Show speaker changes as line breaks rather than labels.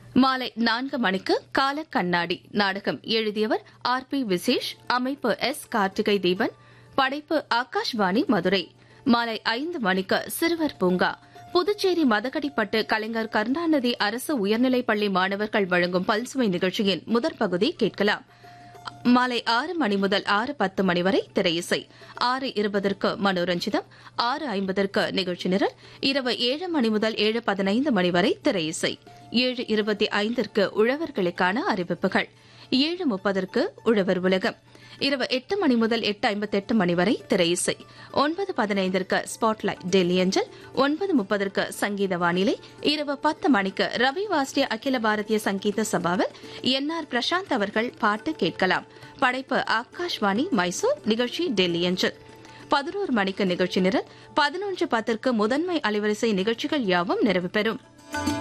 மாலை நான்கு மணிக்கு கால கண்ணாடி நாடகம் எழுதியவர் ஆர் பி விசேஷ் அமைப்பு எஸ் கார்த்திகை தீபன் படைப்பு ஆகாஷ்வாணி மதுரை மாலை ஐந்து மணிக்கு சிறுவர் பூங்கா புதுச்சேரி மதகடிப்பட்டு கலைஞர் கருணாநிதி அரசு உயர்நிலைப் பள்ளி மாணவர்கள் வழங்கும் பல்சுவை நிகழ்ச்சியின் முதற் பகுதி கேட்கலாம் மாலை ஆறு மணி முதல் ஆறு பத்து மணி வரை திரையிசை ஆறு இருபதற்கு மனோரஞ்சிதம் ஆறு ஐம்பதற்கு நிகழ்ச்சி நிரல் இரவு ஏழு மணி முதல் ஏழு பதினைந்து மணி வரை திரையிசை ஏழு இருபத்தி ஐந்திற்கு உழவர்களுக்கான அறிவிப்புகள் ஏழு முப்பதற்கு உழவர் உலகம் இரவு எட்டு மணி முதல் எட்டு ஐம்பத்தெட்டு மணி வரை திரையிசை ஒன்பது பதினைந்திற்கு ஸ்பாட்லைட் டெல்லி அஞ்சல் ஒன்பது முப்பதற்கு சங்கீத வானிலை இரவு பத்து மணிக்கு ரவி வாஸ்டே அகில பாரதிய சங்கீத சபாவில் என் ஆர் பிரசாந்த் அவர்கள் பாட்டு கேட்கலாம் படைப்பு ஆகாஷ்வாணி மைசூர் நிகழ்ச்சி டெல்லி அஞ்சல் பதினோரு மணிக்கு நிகழ்ச்சி நிரல் பதினொன்று பத்திற்கு முதன்மை அலைவரிசை நிகழ்ச்சிகள் யாவும் நிறைவு பெறும்